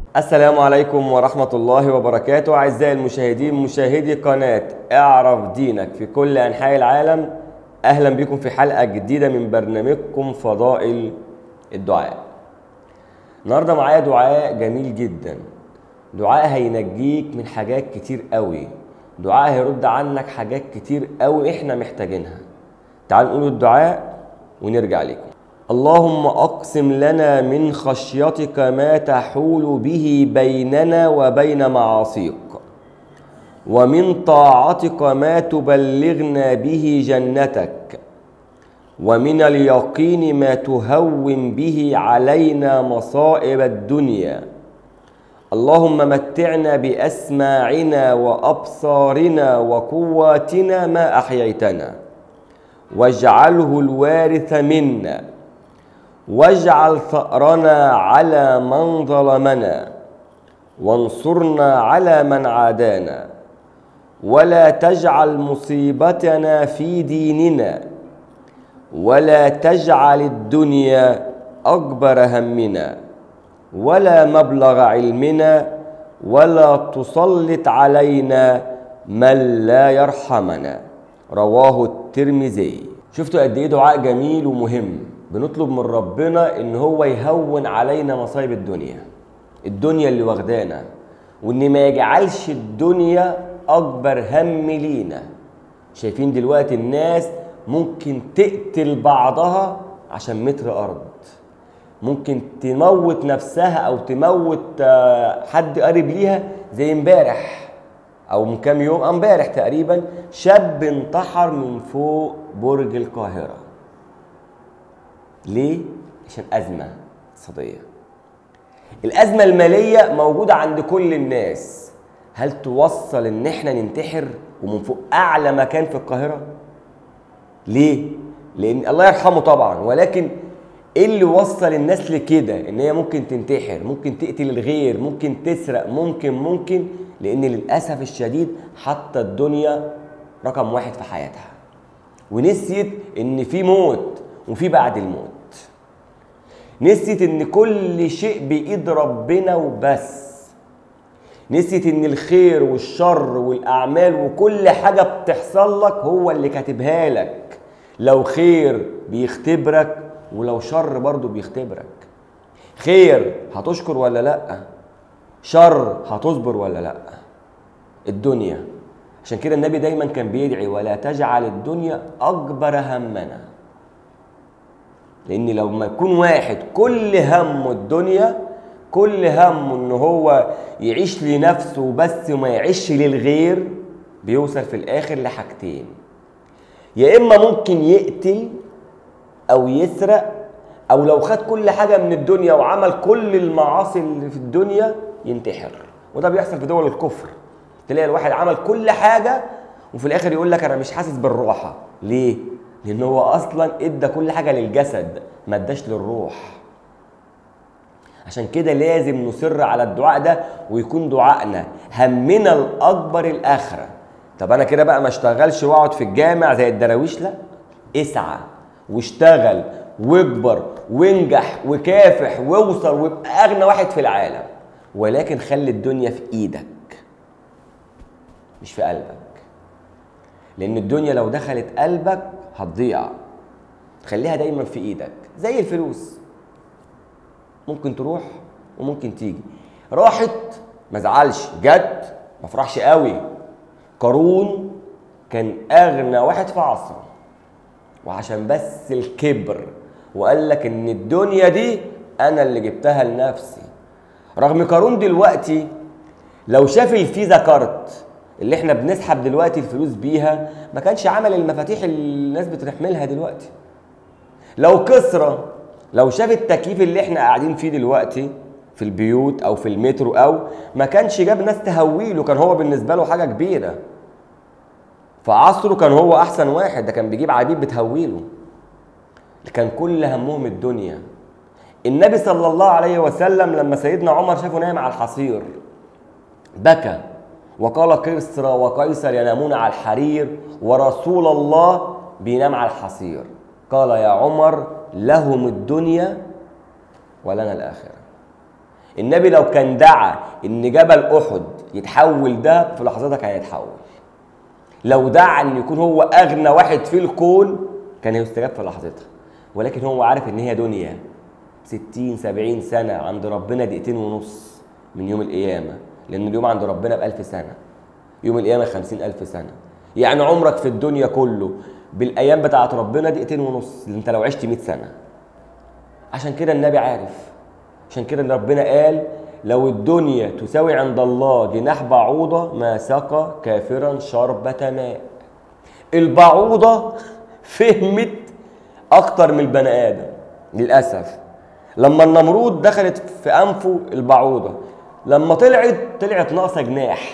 السلام عليكم ورحمة الله وبركاته أعزائي المشاهدين مشاهدي قناة اعرف دينك في كل أنحاء العالم أهلا بكم في حلقة جديدة من برنامجكم فضائل الدعاء النهاردة معايا دعاء جميل جدا دعاء هينجيك من حاجات كتير قوي دعاء هيرد عنك حاجات كتير قوي احنا محتاجينها تعال نقول الدعاء ونرجع لكم اللهم اقسم لنا من خشيتك ما تحول به بيننا وبين معاصيك ومن طاعتك ما تبلغنا به جنتك ومن اليقين ما تهون به علينا مصائب الدنيا اللهم متعنا باسماعنا وابصارنا وقواتنا ما احييتنا واجعله الوارث منا واجعل ثأرنا على من ظلمنا وانصرنا على من عادانا ولا تجعل مصيبتنا في ديننا ولا تجعل الدنيا أكبر همنا ولا مبلغ علمنا ولا تسلط علينا من لا يرحمنا رواه الترمذي شفتوا قد ايه دعاء جميل ومهم بنطلب من ربنا ان هو يهون علينا مصايب الدنيا الدنيا اللي واخدانا وان ما يجعلش الدنيا اكبر هم لينا شايفين دلوقتي الناس ممكن تقتل بعضها عشان متر ارض ممكن تموت نفسها او تموت حد قريب ليها زي امبارح او من كام يوم امبارح تقريبا شاب انتحر من فوق برج القاهره ليه عشان ازمه اقتصاديه الازمه الماليه موجوده عند كل الناس هل توصل ان احنا ننتحر ومن فوق اعلى مكان في القاهره ليه لان الله يرحمه طبعا ولكن ايه اللي وصل الناس لكده ان هي ممكن تنتحر ممكن تقتل الغير ممكن تسرق ممكن ممكن لان للاسف الشديد حتى الدنيا رقم واحد في حياتها ونسيت ان في موت وفي بعد الموت نسيت ان كل شيء بايد ربنا وبس نسيت ان الخير والشر والاعمال وكل حاجه بتحصل لك هو اللي كاتبها لك لو خير بيختبرك ولو شر برضه بيختبرك خير هتشكر ولا لا شر هتصبر ولا لا الدنيا عشان كده النبي دايما كان بيدعي ولا تجعل الدنيا اكبر همنا لان لو ما يكون واحد كل همه الدنيا كل همه ان هو يعيش لنفسه بس وما يعيش للغير بيوصل في الاخر لحاجتين يا اما ممكن يقتل او يسرق او لو خد كل حاجه من الدنيا وعمل كل المعاصي اللي في الدنيا ينتحر وده بيحصل في دول الكفر تلاقي الواحد عمل كل حاجه وفي الاخر يقول لك انا مش حاسس بالراحه ليه لان هو اصلا ادى كل حاجه للجسد ما اداش للروح عشان كده لازم نصر على الدعاء ده ويكون دعائنا همنا الاكبر الاخره طب انا كده بقى ما اشتغلش واقعد في الجامع زي الدراويش لا اسعى واشتغل واكبر وانجح وكافح واوصل وابقى اغنى واحد في العالم ولكن خلي الدنيا في ايدك مش في قلبك لان الدنيا لو دخلت قلبك هتضيع خليها دايما في ايدك زي الفلوس ممكن تروح وممكن تيجي راحت ما زعلش جت ما فرحش قوي قارون كان اغنى واحد في عصره وعشان بس الكبر وقال لك ان الدنيا دي انا اللي جبتها لنفسي رغم قارون دلوقتي لو شاف الفيزا كارت اللي احنا بنسحب دلوقتي الفلوس بيها ما كانش عمل المفاتيح اللي الناس بتحملها دلوقتي لو كسرى لو شاف التكييف اللي احنا قاعدين فيه دلوقتي في البيوت او في المترو او ما كانش جاب ناس تهويله كان هو بالنسبه له حاجه كبيره في عصره كان هو احسن واحد ده كان بيجيب عبيد بتهويله كان كل همهم الدنيا النبي صلى الله عليه وسلم لما سيدنا عمر شافه نايم على الحصير بكى وقال كسرى وقيصر ينامون على الحرير ورسول الله بينام على الحصير قال يا عمر لهم الدنيا ولنا الآخرة النبي لو كان دعا ان جبل احد يتحول ده في لحظتها كان هيتحول لو دعا ان يكون هو اغنى واحد في الكون كان هيستجاب في لحظتها ولكن هو عارف ان هي دنيا 60 70 سنه عند ربنا دقيقتين ونص من يوم القيامه لان اليوم عند ربنا بألف سنه يوم القيامه خمسين ألف سنه يعني عمرك في الدنيا كله بالايام بتاعت ربنا دقيقتين ونص انت لو عشت 100 سنه عشان كده النبي عارف عشان كده ربنا قال لو الدنيا تساوي عند الله جناح بعوضة ما سقى كافرا شربة ماء البعوضة فهمت أكتر من البني آدم للأسف لما النمرود دخلت في أنفه البعوضة لما طلعت طلعت ناقصة جناح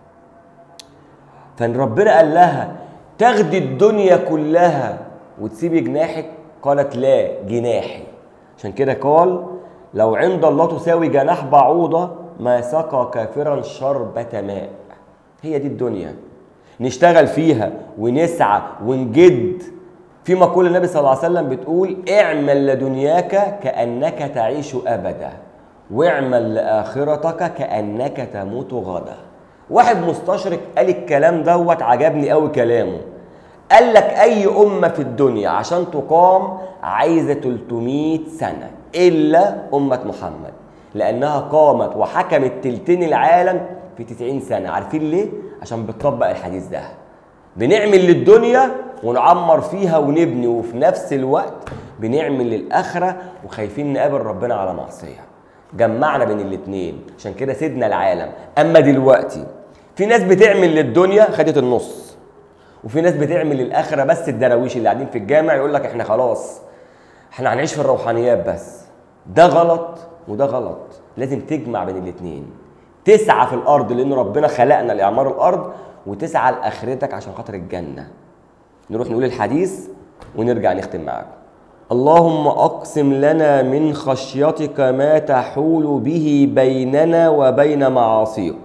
فربنا قال لها تاخدي الدنيا كلها وتسيبي جناحك قالت لا جناحي عشان كده قال لو عند الله تساوي جناح بعوضة ما سقى كافرا شربة ماء هي دي الدنيا نشتغل فيها ونسعى ونجد في مقولة النبي صلى الله عليه وسلم بتقول اعمل لدنياك كأنك تعيش أبدا واعمل لآخرتك كأنك تموت غدا واحد مستشرق قال الكلام دوت عجبني قوي كلامه قال لك أي أمة في الدنيا عشان تقام عايزة 300 سنة إلا أمة محمد لأنها قامت وحكمت تلتين العالم في 90 سنة عارفين ليه؟ عشان بتطبق الحديث ده بنعمل للدنيا ونعمر فيها ونبني وفي نفس الوقت بنعمل للآخرة وخايفين نقابل ربنا على معصية جمعنا بين الاتنين عشان كده سيدنا العالم أما دلوقتي في ناس بتعمل للدنيا خدت النص وفي ناس بتعمل للآخرة بس الدراويش اللي قاعدين في الجامع يقول لك احنا خلاص احنا هنعيش في الروحانيات بس ده غلط وده غلط لازم تجمع بين الاتنين تسعى في الارض لان ربنا خلقنا لاعمار الارض وتسعى لاخرتك عشان خاطر الجنه نروح نقول الحديث ونرجع نختم معاكم اللهم اقسم لنا من خشيتك ما تحول به بيننا وبين معاصيك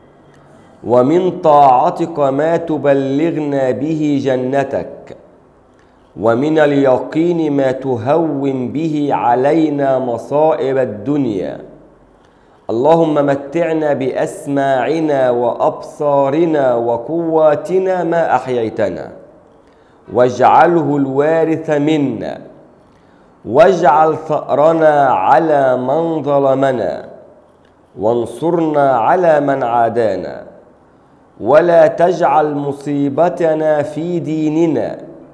ومن طاعتك ما تبلغنا به جنتك ومن اليقين ما تهون به علينا مصائب الدنيا اللهم متعنا باسماعنا وابصارنا وقواتنا ما احييتنا واجعله الوارث منا واجعل ثارنا على من ظلمنا وانصرنا على من عادانا ولا تجعل مصيبتنا في ديننا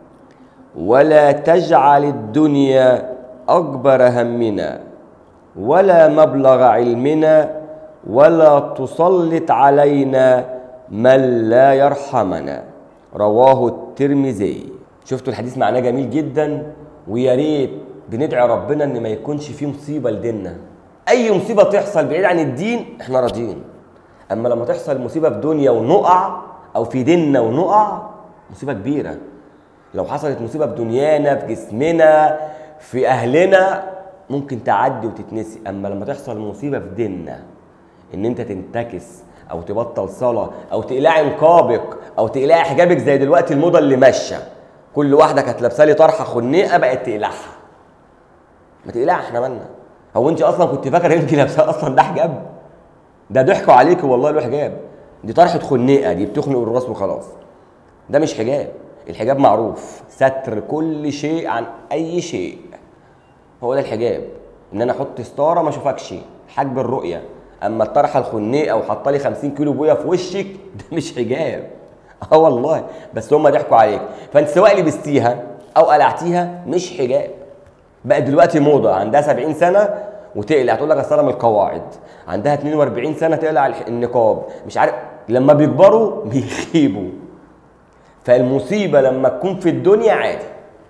ولا تجعل الدنيا اكبر همنا ولا مبلغ علمنا ولا تسلط علينا من لا يرحمنا رواه الترمذي شفتوا الحديث معناه جميل جدا ويا ريت بندعي ربنا ان ما يكونش فيه مصيبه لديننا اي مصيبه تحصل بعيد عن الدين احنا راضيين اما لما تحصل مصيبه في دنيا ونقع او في ديننا ونقع مصيبه كبيره لو حصلت مصيبه في دنيانا في جسمنا في اهلنا ممكن تعدي وتتنسي اما لما تحصل مصيبه في ديننا ان انت تنتكس او تبطل صلاه او تقلعي نقابك او تقلعي حجابك زي دلوقتي الموضه اللي ماشيه كل واحده كانت لابسه لي طرحه خنيقه بقت تقلعها ما تقلعها احنا مالنا هو انت اصلا كنت فاكره انت لابسه اصلا ده حجاب ده ضحكوا عليك والله له حجاب دي طرحه خنيقه دي بتخنق الراس وخلاص ده مش حجاب الحجاب معروف ستر كل شيء عن اي شيء هو ده الحجاب ان انا احط ستاره ما اشوفكش حجب الرؤيه اما الطرحه الخنيقه وحاطه لي 50 كيلو بويه في وشك ده مش حجاب اه والله بس هم ضحكوا عليك فانت سواء لبستيها او قلعتيها مش حجاب بقت دلوقتي موضه عندها 70 سنه وتقلع تقول لك اصل من القواعد عندها 42 سنه تقلع النقاب مش عارف لما بيكبروا بيخيبوا فالمصيبه لما تكون في الدنيا عادي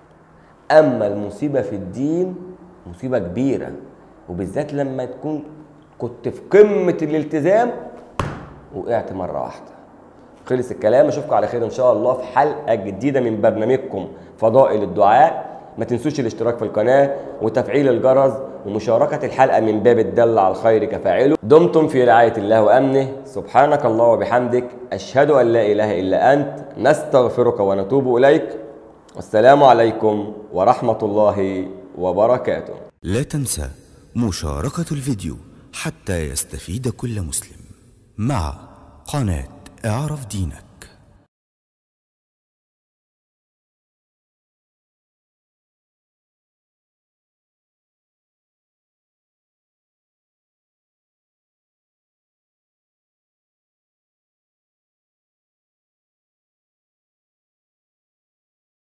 اما المصيبه في الدين مصيبه كبيره وبالذات لما تكون كنت في قمه الالتزام وقعت مره واحده خلص الكلام اشوفكم على خير ان شاء الله في حلقه جديده من برنامجكم فضائل الدعاء ما تنسوش الاشتراك في القناه وتفعيل الجرس ومشاركة الحلقة من باب الدل على الخير كفاعله دمتم في رعاية الله وأمنه سبحانك الله وبحمدك أشهد أن لا إله إلا أنت نستغفرك ونتوب إليك والسلام عليكم ورحمة الله وبركاته لا تنسى مشاركة الفيديو حتى يستفيد كل مسلم مع قناة اعرف دينك